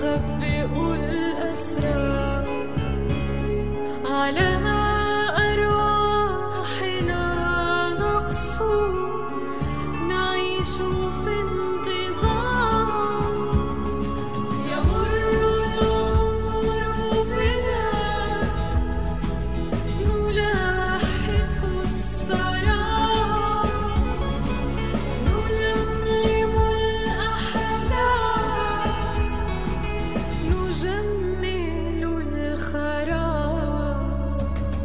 يخبئ الأسرار على أرواحنا نقسو نعيش في انتظار يمر العمر بنا نلاحق السراب نلملم الأحلام نجمل الخراب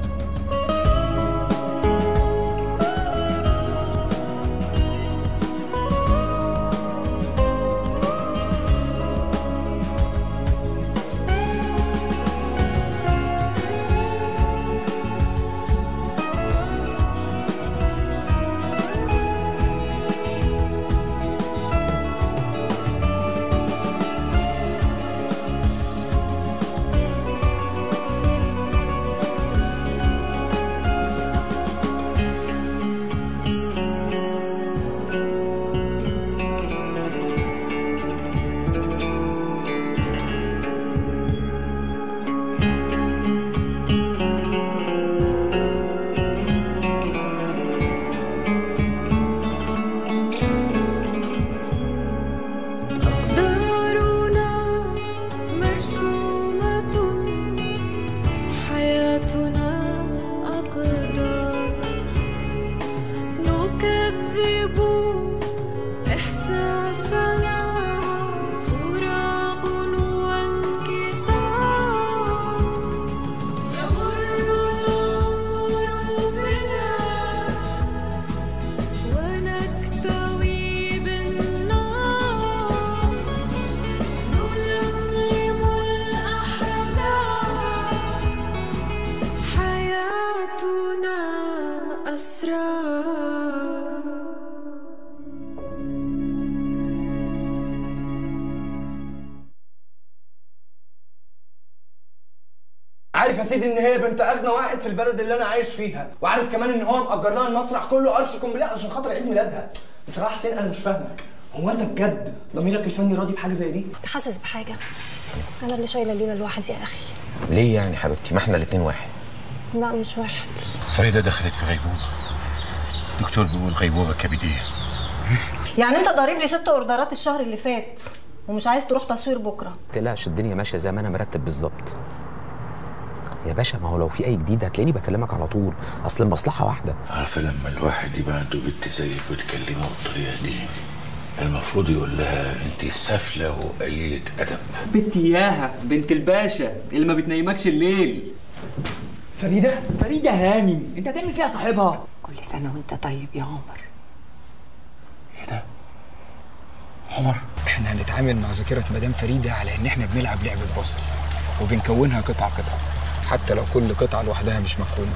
أقدارنا مرسومة حياتنا أقدار نكذب إحساسنا فراق وانكسار يمر العمر بنا ونكتوي بالنار نلملم الأحلام حياتنا أسرار عارف يا سيدي ان هي بنت اغنى واحد في البلد اللي انا عايش فيها وعارف كمان ان هو مأجر لها المسرح كله قرش كومبليه علشان خاطر عيد ميلادها بصراحه حسين انا مش فاهمك هو انت بجد ضميرك الفني راضي بحاجه زي دي حاسس بحاجة أنا اللي شايلة الليلة لوحدي يا أخي ليه يعني حبيبتي ما احنا الاتنين واحد لا مش واحد فريدة دخلت في غيبوبة دكتور بيقول غيبوبة كبدية يعني أنت ضارب لي ست أوردرات الشهر اللي فات ومش عايز تروح تصوير بكرة تقلقش الدنيا ماشيه زي ما انا مرتب بالظبط يا باشا ما هو لو في اي جديد هتلاقيني بكلمك على طول اصل المصلحه واحده عارفة لما الواحد يبقى عنده بنت زيك وتكلمها بالطريقة دي المفروض يقول لها انت سافلة وقليلة أدب بنت اياها بنت الباشا اللي ما بتنيمكش الليل فريده فريده هانم انت هتعمل فيها صاحبها كل سنة وانت طيب يا عمر ايه ده؟ عمر احنا هنتعامل مع ذاكرة مدام فريدة على ان احنا بنلعب لعبة بازل وبنكونها قطعة قطعة حتى لو كل قطعة لوحدها مش مفهومة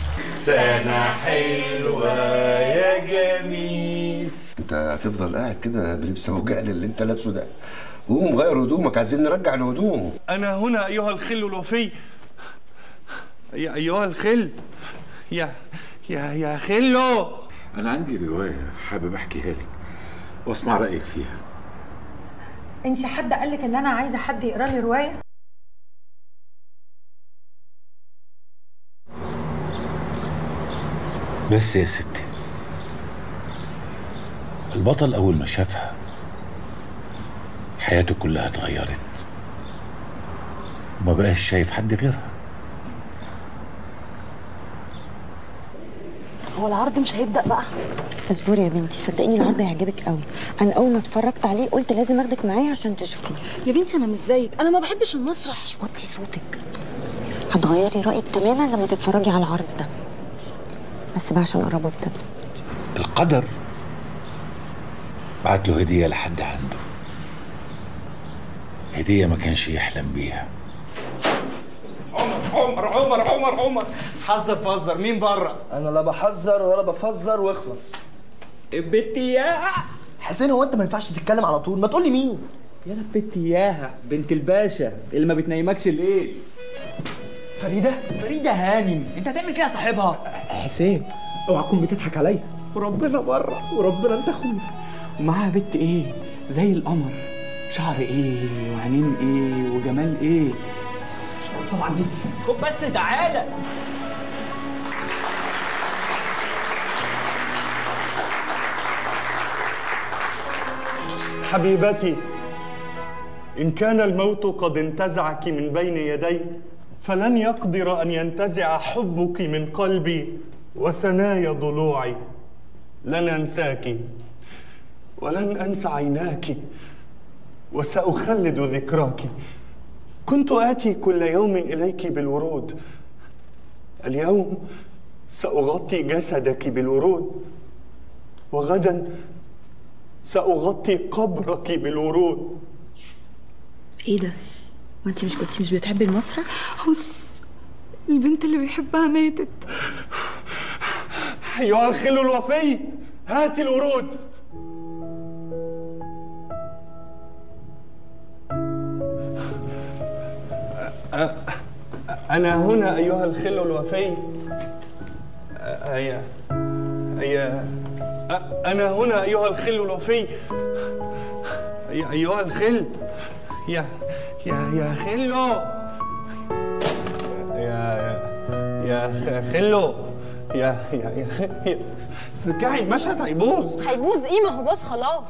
انت هتفضل قاعد كده بلبس ابو جهل اللي انت لابسه ده قوم غير هدومك عايزين نرجع الهدوم أنا هنا أيها الخل الوفي يا أيها الخل يا يا يا خلو أنا عندي رواية حابب أحكيها لك وأسمع رأيك فيها أنت حد قالك إن أنا عايزة حد يقرا لي رواية؟ بس يا ستي البطل أول ما شافها حياته كلها اتغيرت وما بقاش شايف حد غيرها هو العرض مش هيبدأ بقى اصبري يا بنتي صدقيني العرض هيعجبك قوي انا اول ما اتفرجت عليه قلت لازم اخدك معايا عشان تشوفيه يا بنتي أنا مش زيك أنا ما بحبش المسرح وطي صوتك هتغيري رايك تماما لما تتفرجي على العرض ده بس بقى عشان قربوا ابتدى القدر بعت له هدية لحد عنده هدية ما كانش يحلم بيها عمر عمر عمر عمر حذر فزر مين بره انا لا بحذر ولا بفزر واخلص بنت اياها حسين هو انت ما ينفعش تتكلم على طول ما تقول لي مين يالا بنت اياها بنت الباشا اللي ما بتنيمكش الليل فريده فريده هانم انت هتعمل فيها صاحبها حسين اوعى تكون بتضحك وربنا بره وربنا انت اخويا ومعاها بنت ايه زي القمر شعر ايه وعينين ايه وجمال ايه طبعا دي خد بس تعالى حبيبتي إن كان الموت قد انتزعك من بين يدي فلن يقدر أن ينتزع حبك من قلبي وثنايا ضلوعي لن أنساك ولن أنسى عيناك وسأخلد ذكراك كنت آتي كل يوم إليك بالورود اليوم سأغطي جسدك بالورود وغدا سأغطي قبرك بالورود ايه ده ما انت مش كنتي مش بتحبي المسرح بص البنت اللي بيحبها ماتت أيها الخل الوفي هات الورود أ- أ- أنا هنا أيها الخل الوفي أ- أي أي أ- أنا هنا أيها الخل الوفي أي- أيها الخل يا يا يا خلو يا يا يا خ- خلو يا يا يا خ- يا رجعي المشهد هيبوظ هيبوظ ايه ما هو باظ خلاص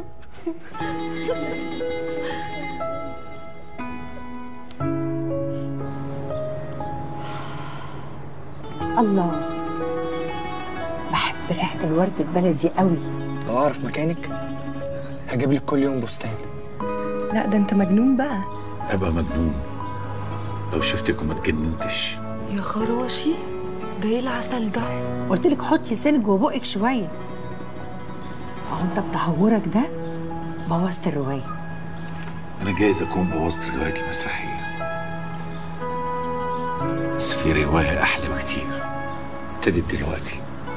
الله بحب ريحة الورد البلدي قوي لو اعرف مكانك هجيب لك كل يوم بستان لا ده انت مجنون بقى ابقى مجنون لو شفتك وما اتجننتش يا خراشي ده ايه العسل ده قلت لك حطي سلج وبقك شوية هو انت بتهورك ده بوظت الرواية انا جايز اكون بوظت روايه المسرحيه بس في روايه احلى بكتير ابتدت دلوقتي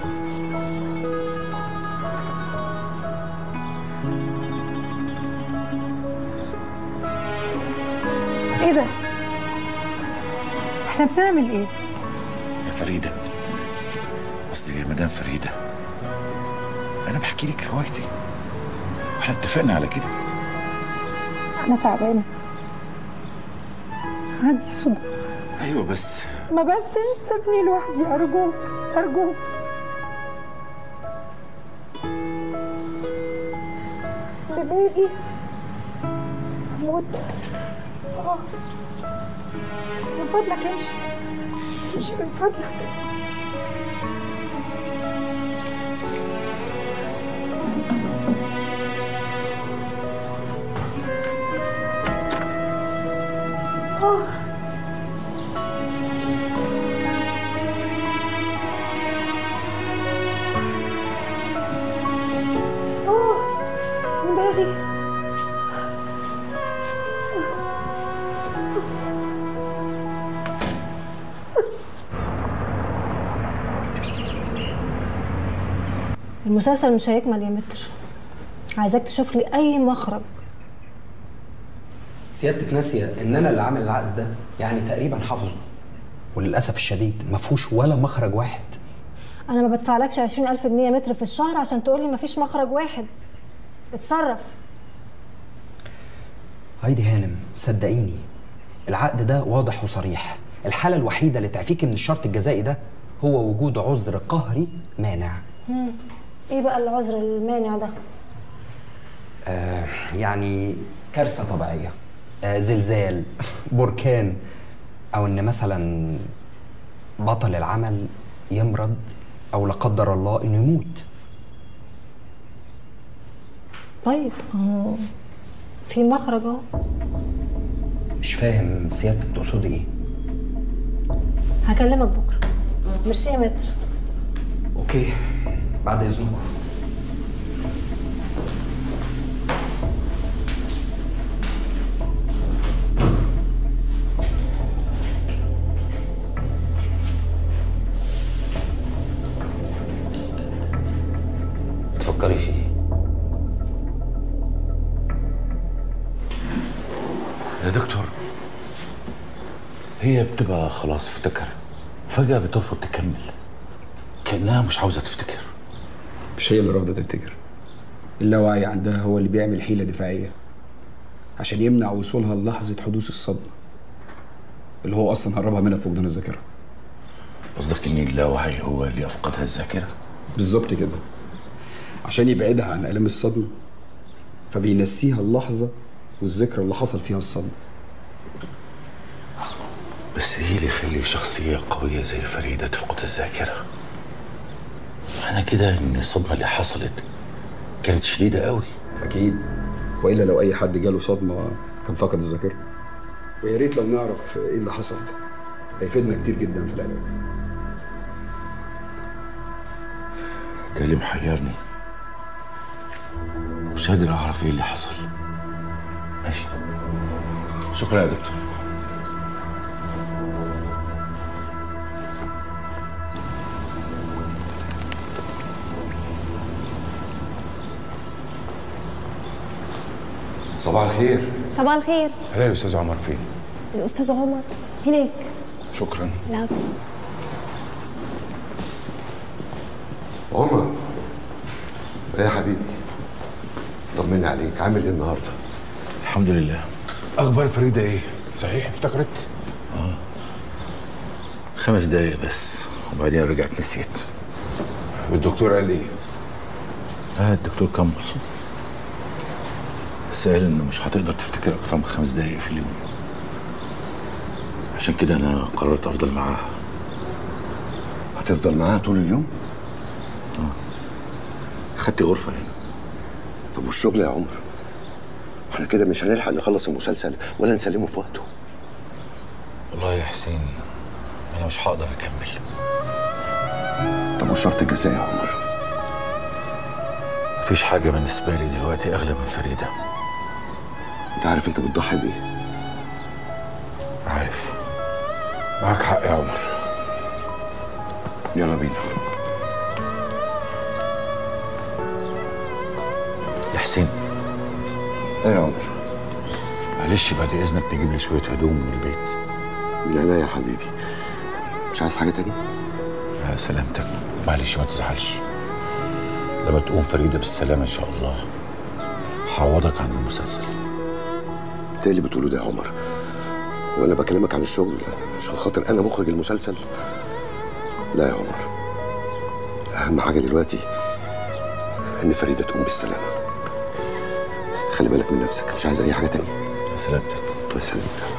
ايه ده؟ احنا بنعمل ايه؟ يا فريده قصدي يا مدام فريده انا بحكي لك روايتي واحنا اتفقنا على كده انا تعبانة عندي صداع ايوه بس ما بسش سيبني لوحدي ارجوك ارجوك دماغي هموت آه. من فضلك امشي امشي من فضلك آه. آه. دماغي المسلسل مش هيكمل يا متر عايزاك تشوف لي اي مخرج سيادتك ناسيه ان انا اللي عامل العقد ده يعني تقريبا حافظه وللاسف الشديد ما فيهوش ولا مخرج واحد انا ما بدفعلكش 20000 جنيه متر في الشهر عشان تقول لي مفيش مخرج واحد اتصرف هايدي هانم صدقيني العقد ده واضح وصريح الحاله الوحيده اللي تعفيكي من الشرط الجزائي ده هو وجود عذر قهري مانع مم. ايه بقى العذر المانع ده آه يعني كارثه طبيعيه آه زلزال بركان او ان مثلا بطل العمل يمرض او لا قدر الله انه يموت طيب اهو في مخرج اهو مش فاهم سيادتك تقصدي ايه هكلمك بكره ميرسي يا متر اوكي بعد اذنكم تفكري في ايه يا دكتور هي بتبقى خلاص افتكرت فجأة بترفض تكمل كأنها مش عاوزة تفتكر مش هي اللي رافضه تفتكر اللاوعي عندها هو اللي بيعمل حيله دفاعيه عشان يمنع وصولها للحظه حدوث الصدمه اللي هو اصلا هربها منها فقدان الذاكره قصدك ان اللاوعي هو اللي افقدها الذاكره بالظبط كده عشان يبعدها عن الام الصدمه فبينسيها اللحظه والذكرى اللي حصل فيها الصدمه بس ايه اللي يخلي شخصيه قويه زي فريده تفقد الذاكره معنى كده ان الصدمه اللي حصلت كانت شديده قوي اكيد والا لو اي حد جاله صدمه كان فقد الذاكره ويا ريت لو نعرف ايه اللي حصل هيفيدنا كتير جدا في العلاج ده اللي محيرني مش قادر اعرف ايه اللي حصل ماشي شكرا يا دكتور صباح الخير صباح الخير هلا الاستاذ عمر فين الاستاذ عمر هناك شكرا لا عمر ايه يا حبيبي طمني عليك عامل ايه النهارده الحمد لله اخبار فريده ايه صحيح افتكرت خمس دقايق بس وبعدين رجعت نسيت والدكتور قال ايه اه الدكتور كان مبسوط بس قال انه مش هتقدر تفتكر اكتر من خمس دقايق في اليوم عشان كده انا قررت افضل معاها هتفضل معاها طول اليوم خدت غرفه هنا طب والشغل يا عمر احنا كده مش هنلحق نخلص المسلسل ولا نسلمه في وقته والله يا حسين انا مش هقدر اكمل طب والشرط الجزائي يا عمر مفيش حاجه بالنسبه لي دلوقتي اغلى من فريده انت عارف انت بتضحي بيه عارف معاك حق يا عمر يلا بينا يا حسين ايه يا عمر معلش بعد اذنك تجيب لي شويه هدوم من البيت من عينيا يا حبيبي مش عايز حاجه تاني يا سلامتك معلش ما تزعلش لما تقوم فريده بالسلامه ان شاء الله هعوضك عن المسلسل انت إيه اللي بتقوله ده يا عمر وانا بكلمك عن الشغل عشان خاطر انا مخرج المسلسل لا يا عمر اهم حاجه دلوقتي ان فريده تقوم بالسلامه خلي بالك من نفسك مش عايز اي حاجه تانية يا سلامتك الله يسلمك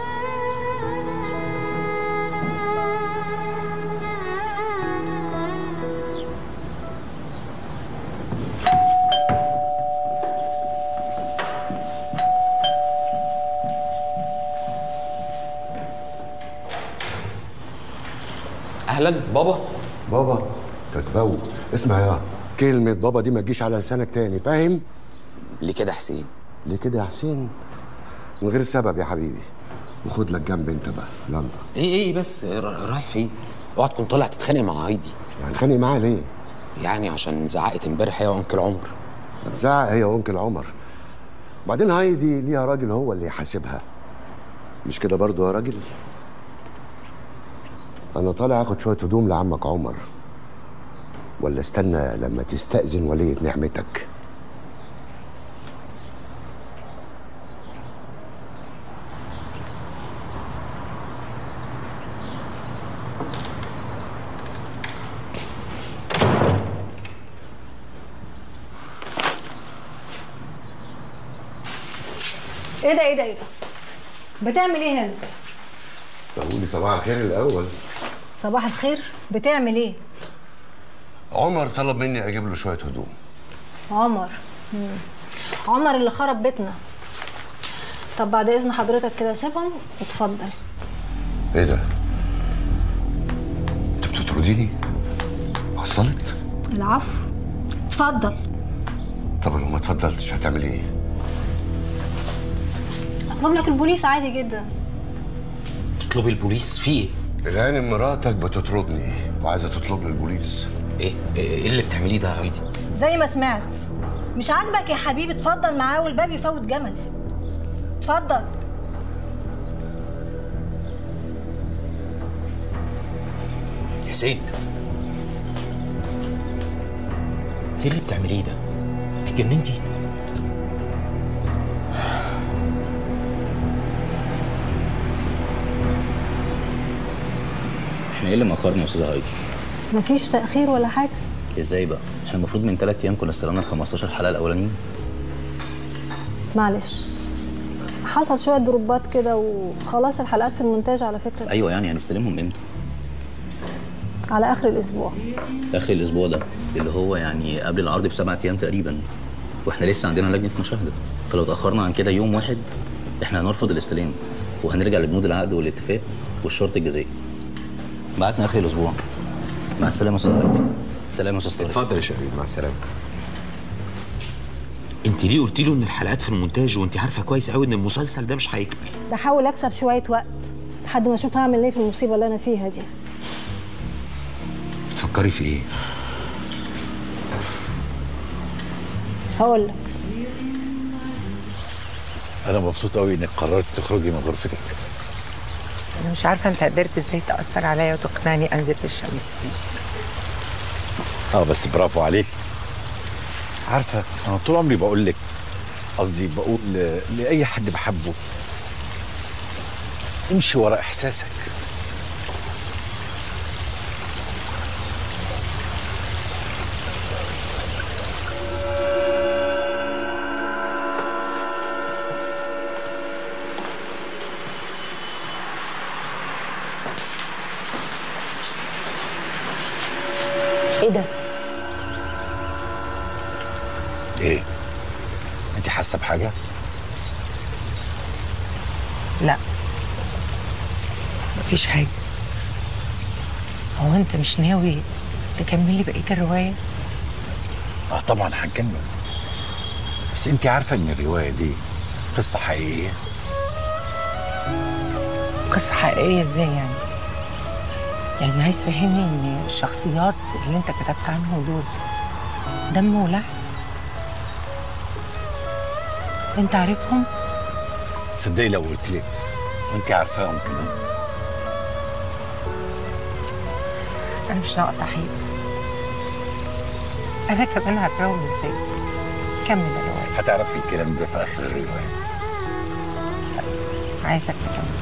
اهلا بابا بابا تتبو اسمع يا كلمة بابا دي ما تجيش على لسانك تاني فاهم؟ ليه كده حسين ليه كده يا حسين؟ من غير سبب يا حبيبي وخد لك جنب انت بقى يلا ايه ايه بس را- رايح فين اوعى تكون طالع تتخانق مع هايدي يعني اتخانق معاها ليه؟ يعني عشان زعقت امبارح هي وانكل عمر هتزعق هي وانكل عمر وبعدين هايدي ليها راجل هو اللي يحاسبها مش كده برضو يا راجل؟ انا طالع اخد شوية هدوم لعمك عمر ولا استنى لما تستأذن ولية نعمتك ايه ده ايه ده ايه ده بتعمل ايه هنا قولي صباح الخير الاول صباح الخير بتعمل ايه عمر طلب مني اجيب له شويه هدوم عمر مم. عمر اللي خرب بيتنا طب بعد اذن حضرتك كده سيبهم اتفضل ايه ده انت بتطرديني وصلت العفو اتفضل طب لو ما اتفضلتش هتعمل ايه اطلب لك البوليس عادي جدا تطلبي البوليس في ايه الهانم مراتك بتطردني وعايزه تطلب لي البوليس ايه ايه اللي بتعمليه ده يا هايدي زي ما سمعت مش عاجبك يا حبيبي اتفضل معاه والباب يفوت جمل اتفضل حسين في اللي بتعمليه ده اتجننتي احنا ايه اللي مأخرنا يا استاذه هايدي مفيش تاخير ولا حاجه ازاي بقى احنا المفروض من ثلاث ايام كنا استلمنا ال 15 حلقه الاولانيين معلش حصل شويه دروبات كده وخلاص الحلقات في المونتاج على فكره ايوه يعني هنستلمهم امتى على اخر الاسبوع اخر الاسبوع ده اللي هو يعني قبل العرض بسبعة ايام تقريبا واحنا لسه عندنا لجنه مشاهده فلو اتاخرنا عن كده يوم واحد احنا هنرفض الاستلام وهنرجع لبنود العقد والاتفاق والشرط الجزائي بعتنا اخر الاسبوع مع السلامه يا استاذ هايدي. سلام يا استاذ طارق اتفضل يا شباب مع السلامه انت ليه قلت له ان الحلقات في المونتاج وانت عارفه كويس قوي ان المسلسل ده مش هيكمل بحاول اكسب شويه وقت لحد ما اشوف هعمل ايه في المصيبه اللي انا فيها دي تفكري في ايه هقول لك انا مبسوط قوي انك قررت تخرجي من غرفتك انا مش عارفه انت قدرت ازاي تاثر عليا وتقنعني انزل في الشمس اه بس برافو عليك عارفه انا طول عمري بقول لك قصدي بقول ل- لاي حد بحبه امشي ورا احساسك ايه ده؟ ايه انت حاسه بحاجه لا مفيش حاجه هو انت مش ناوي تكملي بقيه الروايه اه طبعا هنكمل بس انت عارفه ان الروايه دي قصه حقيقيه قصه حقيقيه ازاي يعني يعني عايز تفهمني ان الشخصيات اللي انت كتبت عنهم دول دم ولحم انت عارفهم تصدقي لو قلت لك انت عارفاهم كمان انا مش ناقصه حقيقة انا كمان عارفاهم ازاي كمل الروايه هتعرفي الكلام ده في اخر الروايه عايزك تكمل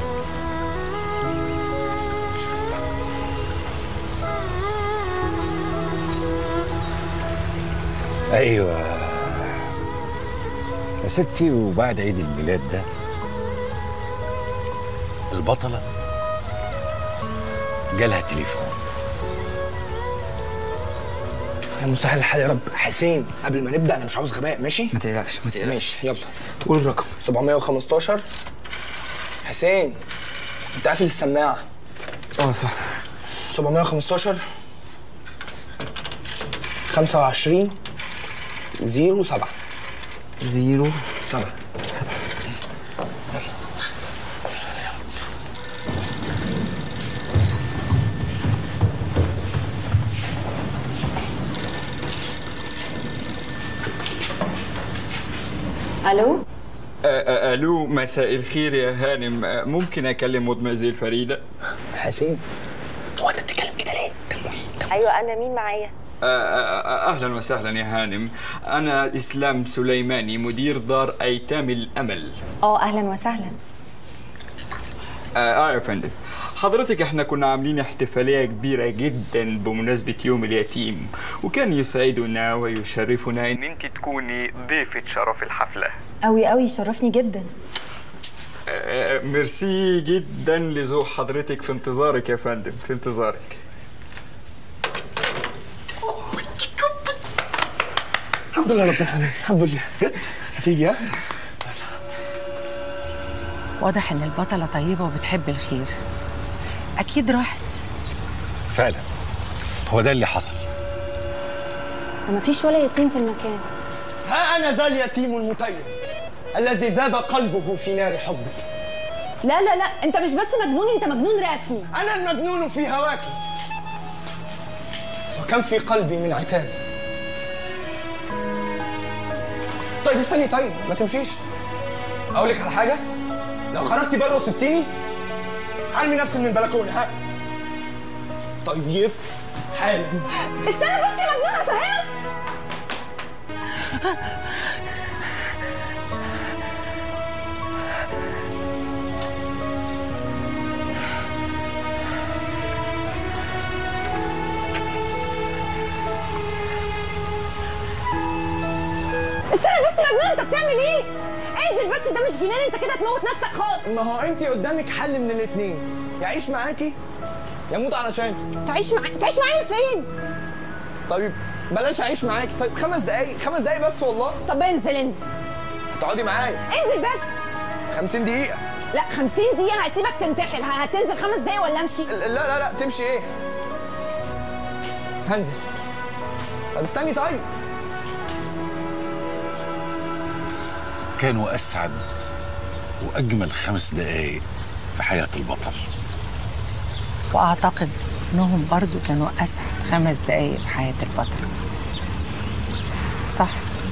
ايوه يا ستي وبعد عيد الميلاد ده البطله جالها تليفون يا مسهل الحال يا رب حسين قبل ما نبدا انا مش عاوز غباء ماشي ما تقلقش ما تقلقش ماشي يلا قول الرقم 715 حسين انت قافل السماعه اه صح 715 25 0 7 زيرو 7 سبعة الو آه، آه، الو مساء الخير يا هانم آه، ممكن اكلم مدمزيل فريده حسين هو انت بتتكلم كده ليه؟ ايوه انا مين معايا آه، آه، آه، اهلا وسهلا يا هانم انا اسلام سليماني مدير دار ايتام الامل اه اهلا وسهلا اه آه يا فندم حضرتك احنا كنا عاملين احتفالية كبيرة جدا بمناسبة يوم اليتيم وكان يسعدنا ويشرفنا ان انت تكوني ضيفة شرف الحفلة قوي قوي شرفني جدا آه ميرسي جدا لذوق حضرتك في انتظارك يا فندم في انتظارك الحمد لله رب العالمين الحمد لله جد هتيجي ها؟ واضح ان البطله طيبه وبتحب الخير اكيد راحت فعلا هو ده اللي حصل ما فيش ولا يتيم في المكان ها انا ذا اليتيم المتيم الذي ذاب قلبه في نار حبك لا لا لا انت مش بس مجنون انت مجنون رسمي انا المجنون في هواك وكم في قلبي من عتاب طيب استني طيب ما تمشيش اقول لك على حاجه لو خرجتي بره وسبتيني هرمي نفسي من البلكونه ها طيب حالا استنى بس يا مجنون هفهمك انت بتعمل ايه انزل بس ده مش جنان انت كده تموت نفسك خالص ما هو انت قدامك حل من الاثنين يعيش معاكي يموت علشان تعيش معايا تعيش معايا فين طيب بلاش اعيش معاكي طيب خمس دقايق خمس دقايق بس والله طب انزل انزل تقعدي معايا انزل بس 50 دقيقة لا 50 دقيقة هسيبك تنتحر ه- هتنزل خمس دقايق ولا امشي؟ لا لا لا تمشي ايه؟ هنزل طب استني طيب كانوا أسعد وأجمل خمس دقايق في حياة البطل واعتقد انهم برضو كانوا اسعد خمس دقايق في حياه البطل صح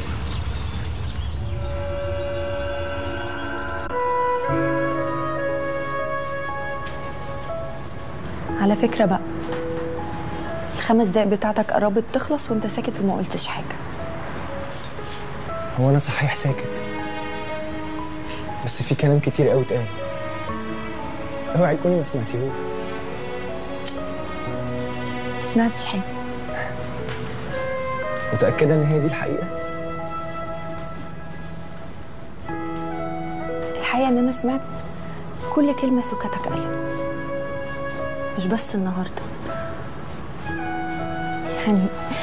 على فكرة بقى الخمس دقايق بتاعتك قربت تخلص وانت ساكت وما قلتش حاجة هو انا صحيح ساكت بس في كلام كتير قوي اتقال اوعي تكوني ما سمعتيهوش سمعتش حاجة متأكدة ان هي دي الحقيقة؟ الحقيقة ان انا سمعت كل كلمة سكتك قالها مش بس النهاردة يعني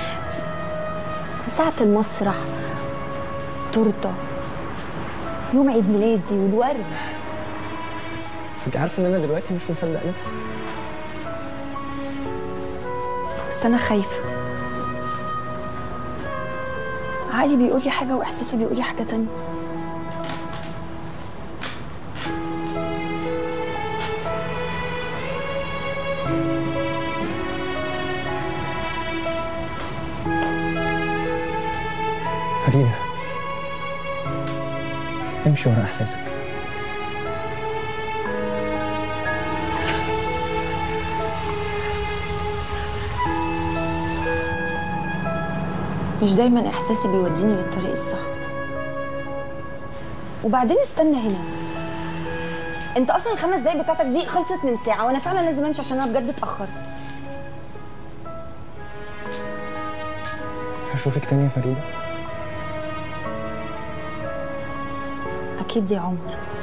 من ساعة المسرح تورته يوم عيد ميلادي والورد انت عارفة ان انا دلوقتي مش مصدق نفسي بس انا خايفة عقلي بيقول لي حاجة واحساسي بيقول لي حاجة تانية فريدة امشي ورا احساسك مش دايما احساسي بيوديني للطريق الصح وبعدين استنى هنا انت اصلا الخمس دقايق بتاعتك دي خلصت من ساعة وانا فعلا لازم امشي عشان انا بجد اتأخرت هشوفك تاني يا فريدة اكيد يا عمر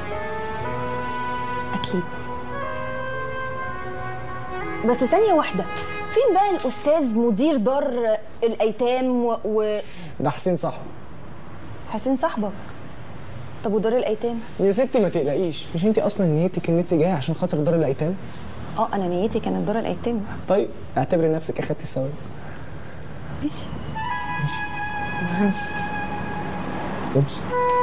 اكيد بس ثانية واحدة فين بقى الأستاذ مدير دار الأيتام و... و... ده حسين صاحبي حسين صاحبك طب ودار الأيتام؟ يا ستي ما تقلقيش مش انت اصلا نيتك ان انت جايه عشان خاطر دار الايتام اه أنا نيتي كانت دار الأيتام طيب اعتبري نفسك اخدتي الثواب ماشي أنا همشي امشي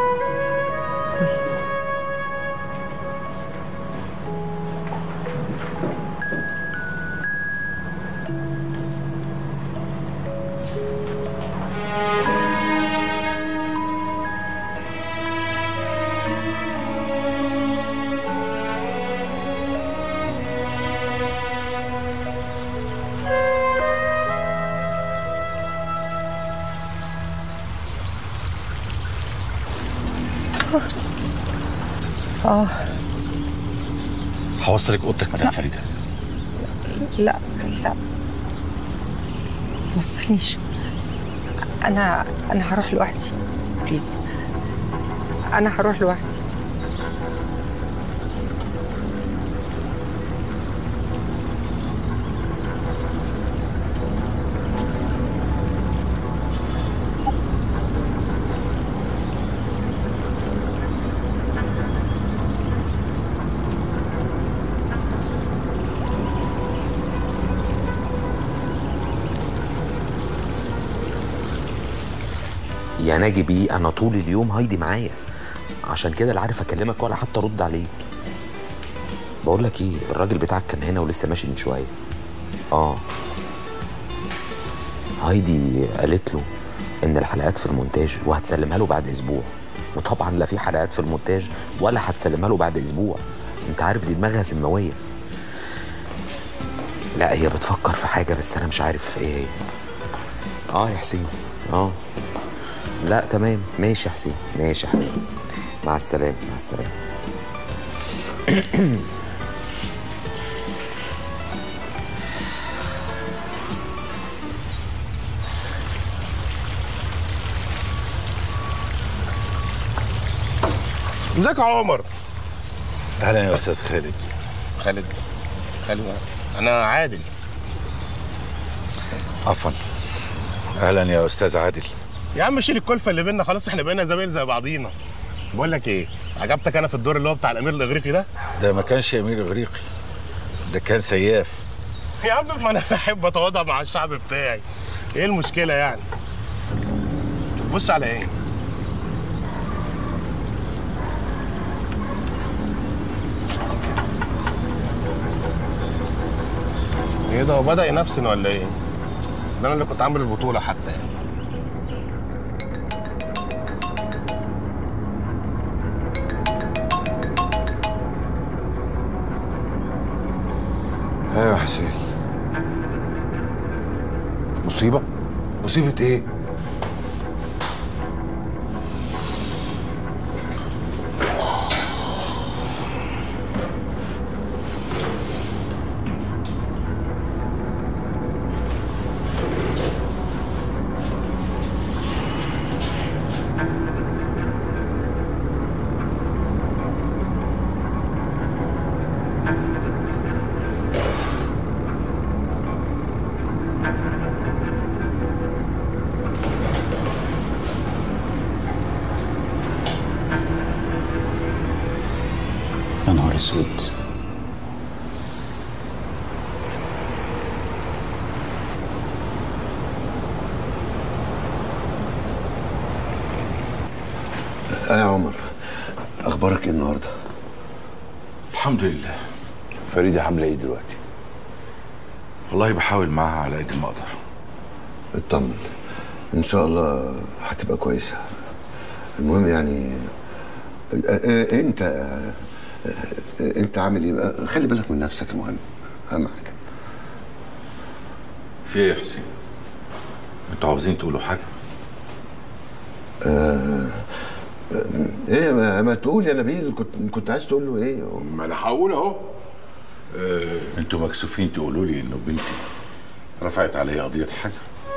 اه هوصلك اوضتك مدام فريده لا لا توصلنيش انا انا هروح لوحدي بليز انا هروح لوحدي يا ناجي بيه انا طول اليوم هايدي معايا عشان كده لا عارف اكلمك ولا حتى ارد عليك بقول لك ايه الراجل بتاعك كان هنا ولسه ماشي من شويه اه هايدي قالت له ان الحلقات في المونتاج وهتسلمها له بعد اسبوع وطبعا لا في حلقات في المونتاج ولا هتسلمها له بعد اسبوع انت عارف دي دماغها سماويه لا هي بتفكر في حاجه بس انا مش عارف ايه هي اه يا حسين اه لا تمام ماشي يا حسين ماشي يا حبيبي مع السلامه مع السلامه ازيك يا عمر اهلا يا استاذ خالد خالد خالد انا عادل عفوا اهلا يا استاذ عادل يا عم شيل الكلفه اللي بينا خلاص احنا بقينا زمايل زي بعضينا بقول لك ايه عجبتك انا في الدور اللي هو بتاع الامير الاغريقي ده ده ما كانش امير اغريقي ده كان سياف يا عم ما انا بحب اتواضع مع الشعب بتاعي ايه المشكله يعني بص على ايه ايه ده هو بدأ ينافسن ولا ايه؟ ده انا اللي كنت عامل البطولة حتى يعني ايوه يا حسين مصيبة؟ مصيبة ايه؟ يا نهار اسود اه يا عمر اخبارك ايه النهارده؟ الحمد لله فريدة عاملة ايه دلوقتي؟ والله بحاول معاها على قد ما اقدر اطمن ان شاء الله هتبقى كويسة المهم يعني اه، اه، انت اه، اه، انت عامل ايه بقى؟ خلي بالك من نفسك المهم اهم حاجة في ايه يا حسين انتوا عاوزين تقولوا حاجه اه، اه، ايه ما, ما تقول يا نبيل كنت كنت عايز تقول له ايه؟ ما انا هقول اهو انتوا مكسوفين تقولوا لي انه بنتي رفعت عليا قضيه حجر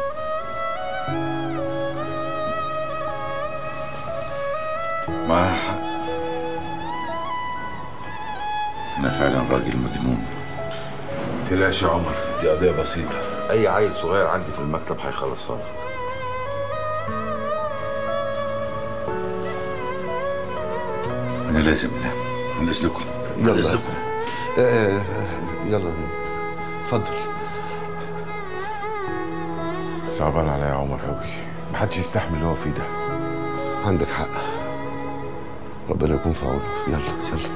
معاها حق انا فعلا راجل مجنون تلاش يا عمر دي قضية بسيطة أي عيل صغير عندي في المكتب هيخلصها لك انا لازم انام من اذنكم من يلا اذنكم آه، يلا اتفضل صعبان عليا يا عمر قوي محدش يستحمل اللي هو فيه ده عندك حق ربنا يكون في عونه يلا يلا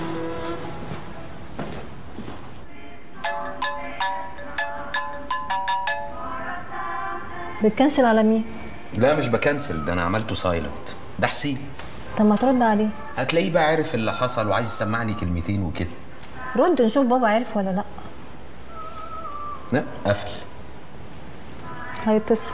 بتكنسل على مين؟ لا مش بكنسل ده انا عملته سايلنت ده حسين طب ما ترد عليه هتلاقيه بقى عارف اللي حصل وعايز يسمعني كلمتين وكده رد نشوف بابا عارف ولا لا لا قفل هيتصل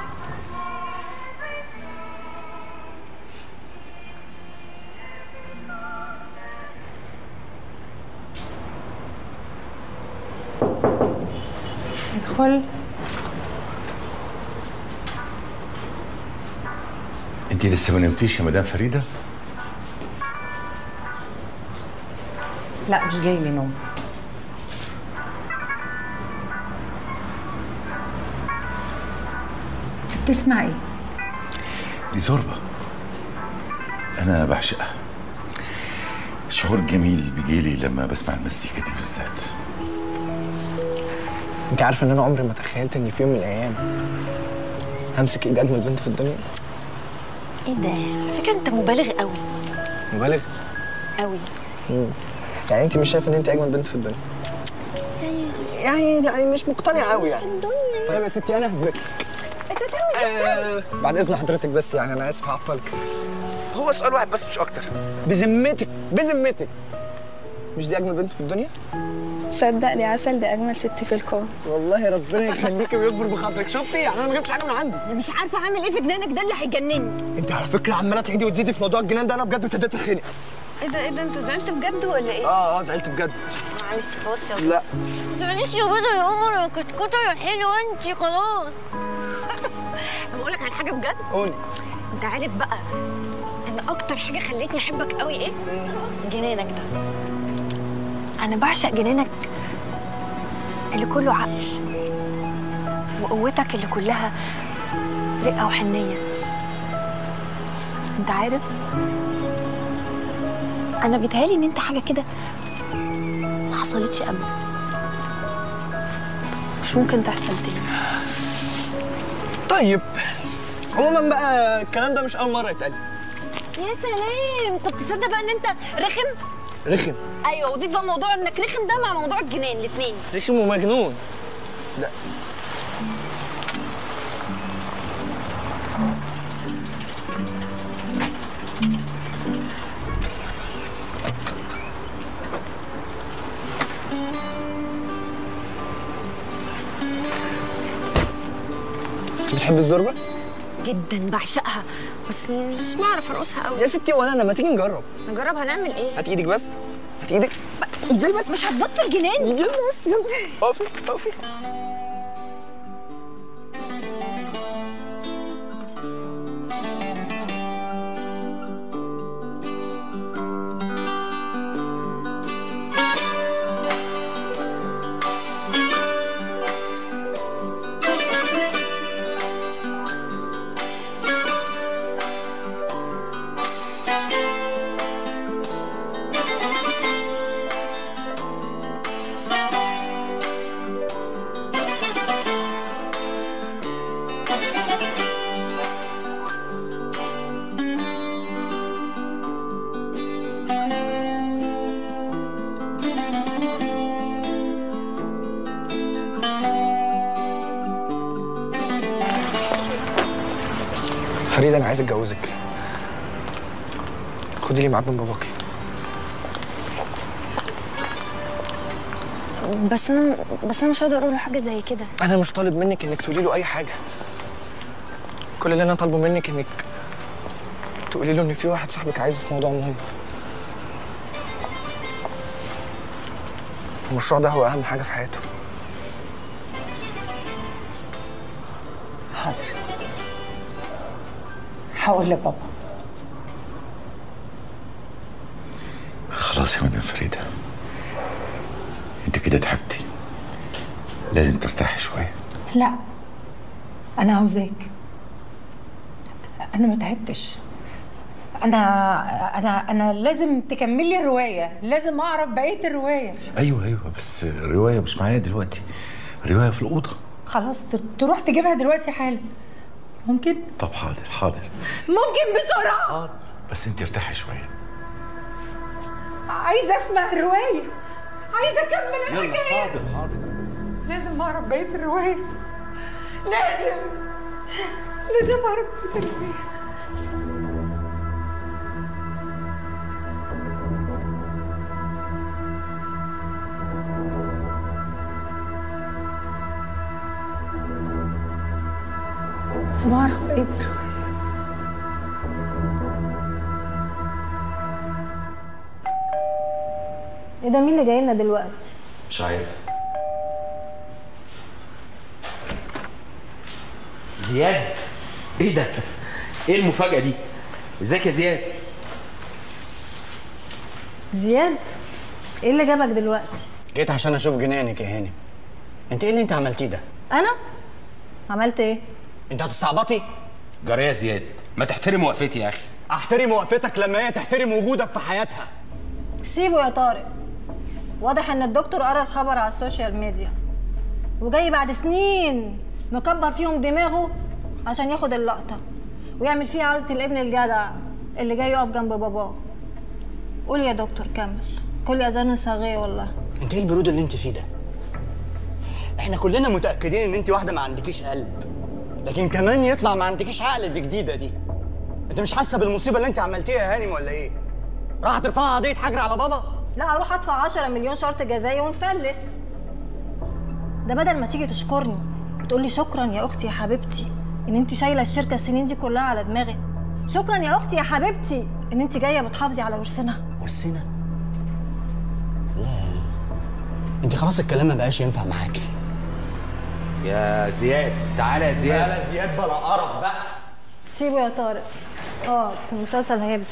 ادخل انت لسه ما نمتيش يا مدام فريده لا مش جاي لي نوم بتسمع ايه؟ دي زوربه انا بعشقها شعور جميل بيجيلي لما بسمع المزيكا دي بالذات انت عارف ان انا عمري ما تخيلت ان في يوم من الايام همسك ايد اجمل بنت في الدنيا ايه ده؟ على فكره انت مبالغ قوي مبالغ قوي مم. يعني انت مش شايفه ان انت اجمل بنت في الدنيا يعني يعني مش مقتنع قوي يعني في الدنيا طيب يا ستي انا هثبت لك انت تعمل آه بعد اذن حضرتك بس يعني انا اسف هعطلك هو سؤال واحد بس مش اكتر بذمتك بذمتك مش دي اجمل بنت في الدنيا صدقني عسل دي اجمل ست في الكون والله ربنا يخليكي ويكبر بخاطرك شفتي يعني انا ما جبتش حاجه من عندي انا مش عارفه اعمل ايه في جنانك ده اللي هيجنني انت على فكره عماله تعيدي وتزيدي في موضوع الجنان ده انا بجد ابتديت اتخنق ايه ده ايه ده انت زعلت بجد ولا ايه؟ اه اه زعلت بجد معلش خلاص يا لا معلش يا بيضة يا عمر يا كتكوتة يا حلوة انت خلاص بقول لك على حاجة بجد قولي انت عارف بقى ان اكتر حاجه خلتني احبك قوي ايه جنانك ده انا بعشق جنانك اللي كله عقل وقوتك اللي كلها رقه وحنيه انت عارف انا بيتهيالي ان انت حاجه كده ما حصلتش قبل مش ممكن تحصل تاني طيب عموما بقى الكلام ده مش اول مره يتقال يا سلام طب تصدق بقى ان انت رخم رخم ايوه وضيف بقى موضوع انك رخم ده مع موضوع الجنان الاثنين رخم ومجنون لا بتحب الزوربه؟ جدا بعشقها بس مش بعرف ارقصها قوي يا ستي ولا انا ما تيجي نجرب نجرب هنعمل ايه هات ايدك بس هات ايدك انزلي بس مش هتبطل جنان يلا بس يلا اقفي اقفي فريده انا عايز اتجوزك خدي لي ميعاد من باباكي بس انا بس انا مش هقدر اقول له حاجه زي كده انا مش طالب منك انك تقولي له اي حاجه كل اللي انا طالبه منك انك تقولي له ان في واحد صاحبك عايزه في موضوع مهم المشروع ده هو اهم حاجه في حياته حاضر هقول لبابا خلاص يا مدام فريدة انت كده تعبتي لازم ترتاحي شوية لا انا عاوزاك انا ما تعبتش انا انا انا لازم تكملي الروايه لازم اعرف بقيه الروايه ايوه ايوه بس الرواية مش معايا دلوقتي الرواية في الأوضة خلاص ت- تروح تجيبها دلوقتي حالا ممكن طب حاضر حاضر ممكن بسرعه بس انت ارتاحي شوية عايزه اسمع الروايه عايزه اكمل يلا الحكايه حاضر حاضر لازم اعرف بقيه الروايه لازم لازم اعرف بقيه الروايه لازم اعرف بقيه الروايه ايه ده مين اللي جاي لنا دلوقتي مش عارف زياد ايه ده؟ ايه المفاجأة دي؟ ازيك يا زياد؟ زياد ايه اللي جابك دلوقتي جيت عشان اشوف جنانك يا هاني انت ايه اللي انت عملتيه ده انا عملت ايه انت هتستعبطي جرى يا زياد ما تحترم وقفتي يا اخي احترم وقفتك لما هي تحترم وجودك في حياتها سيبه يا طارق واضح ان الدكتور قرا الخبر على السوشيال ميديا وجاي بعد سنين مكبر فيهم دماغه عشان ياخد اللقطة ويعمل فيها عادة الابن الجدع اللي جاي يقف جنب باباه قول يا دكتور كمل كل اذان صاغية والله انت ايه البرود اللي انت فيه ده احنا كلنا متاكدين ان انت واحده ما عندكيش قلب لكن كمان يطلع ما عندكيش عقل دي جديده دي انت مش حاسه بالمصيبه اللي انت عملتيها يا هانم ولا ايه راح ترفعها قضيه حجر على بابا لا اروح ادفع 10 مليون شرط جزائي ونفلس ده بدل ما تيجي تشكرني وتقول لي شكرا يا اختي يا حبيبتي ان انت شايله الشركه السنين دي كلها على دماغك شكرا يا اختي يا حبيبتي ان انت جايه بتحافظي على ورثنا ورثنا لا انت خلاص الكلام ما بقاش ينفع معاكي يا زياد تعالى يا زياد بلا زياد بلا قرف بقى سيبه يا طارق اه المسلسل هيبدا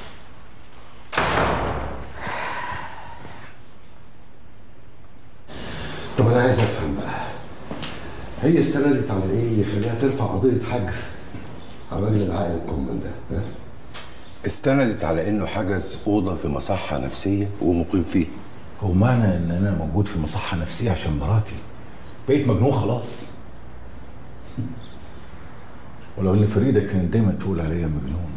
طب انا عايز افهم بقى هي استندت على ايه يخليها ترفع قضيه حجر على الراجل العاقل الكمل ده ها؟ استندت على انه حجز اوضه في مصحه نفسيه ومقيم فيها هو معنى ان انا موجود في مصحه نفسيه عشان مراتي بقيت مجنون خلاص ولو ان فريده كانت دايما تقول عليا مجنون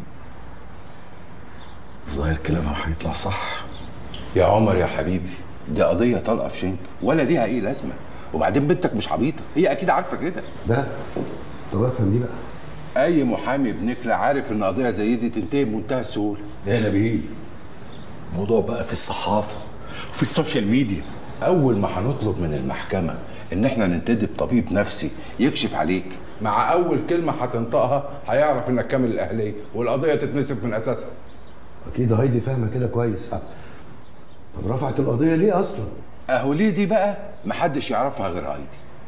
ظاهر كلامها هيطلع صح يا عمر يا حبيبي دي قضيه طلقه في شنك ولا ليها اي لازمه وبعدين بنتك مش عبيطه هي اكيد عارفه كده ده طب افهم دي بقى اي محامي بنكله عارف ان قضيه زي دي تنتهي بمنتهى السهوله يا نبيل الموضوع بقى في الصحافه وفي السوشيال ميديا اول ما هنطلب من المحكمه ان احنا ننتدب طبيب نفسي يكشف عليك مع اول كلمه هتنطقها هيعرف انك كامل الاهليه والقضيه تتنسف من اساسها اكيد هايدي فاهمه كده كويس طب رفعت القضيه ليه اصلا اهو ليه دي بقى محدش يعرفها غير هايدي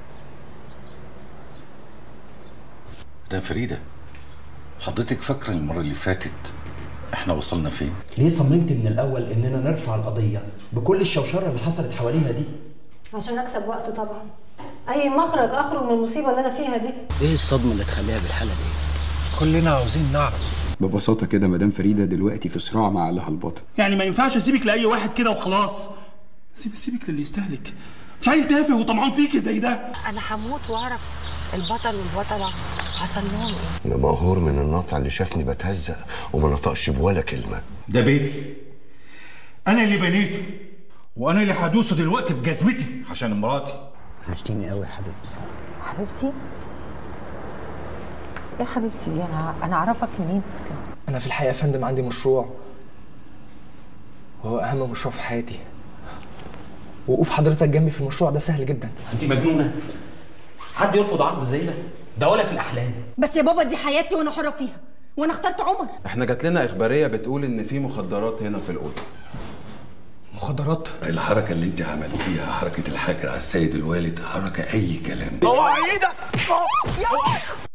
ده فريده حضرتك فاكره المره اللي فاتت احنا وصلنا فين ليه صممت من الاول اننا نرفع القضيه بكل الشوشره اللي حصلت حواليها دي عشان اكسب وقت طبعا اي مخرج اخرج من المصيبه اللي انا فيها دي ايه الصدمه اللي تخليها بالحاله دي كلنا عاوزين نعرف ببساطة كده مدام فريدة دلوقتي في صراع مع عقلها الباطن يعني ما ينفعش اسيبك لاي واحد كده وخلاص اسيب اسيبك للي يستهلك مش عيل تافه وطمعان فيكي زي ده انا هموت واعرف البطل والبطله حصل لهم ايه انا مقهور من النطع اللي شافني بتهزق وما نطقش بولا كلمه ده بيتي انا اللي بنيته وانا اللي هدوسه دلوقتي بجزمتي عشان مراتي وحشتيني قوي يا حبيبتي حبيبتي ايه حبيبتي دي انا انا اعرفك منين اصلا انا في الحقيقه يا فندم عندي مشروع وهو اهم مشروع في حياتي وقوف حضرتك جنبي في المشروع ده سهل جدا انت مجنونه حد يرفض عرض زي ده ده ولا في الاحلام بس يا بابا دي حياتي وانا حره فيها وانا اخترت عمر احنا جات لنا اخباريه بتقول ان في مخدرات هنا في الاوضه مخدرات الحركه اللي انت عملتيها حركه الحجر على السيد الوالد حركه اي كلام اوعى ايدك